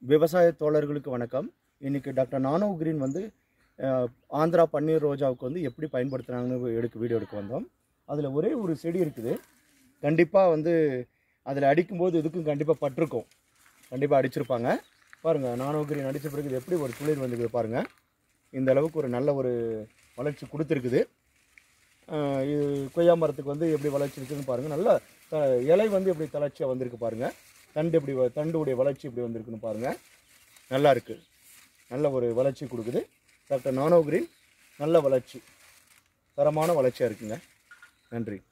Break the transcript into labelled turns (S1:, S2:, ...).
S1: விவசாய தோழர்களுக்கு வணக்கம் இன்னைக்கு டாக்டர் நானோ கிரீன் வந்து அஹ், ஆந்திரா பன்னீர் ரோஜாவுக்கு வந்து எப்படி பயன்படுத்துனாங்கன்னு எடுக்க வீடியோ எடுக்க வந்தோம் அதில் ஒரே ஒரு செடி இருக்குது கண்டிப்பாக வந்து அதில் அடிக்கும்போது இதுக்கும் கண்டிப்பாக பட்டிருக்கும் கண்டிப்பாக அடிச்சிருப்பாங்க பாருங்கள் நானோ கிரீன் அடித்த பிறகு இது எப்படி ஒரு துளிர் வந்துருக்குது பாருங்கள் இந்த அளவுக்கு ஒரு நல்ல ஒரு வளர்ச்சி கொடுத்துருக்குது அஹ், இது கொய்யா மரத்துக்கு வந்து எப்படி வளர்ச்சி இருக்குதுன்னு பாருங்கள் நல்லா த- இலை வந்து எப்படி தளர்ச்சியாக வந்திருக்கு பாருங்கள் தண்டு எப்படி வ- தண்டுடைய வளர்ச்சி எப்படி வந்திருக்குன்னு பாருங்கள் நல்லா இருக்கு நல்ல ஒரு வளர்ச்சி கொடுக்குது டாக்டர் நானோ கிரீன் நல்ல வளர்ச்சி தரமான வளர்ச்சியாக இருக்குங்க நன்றி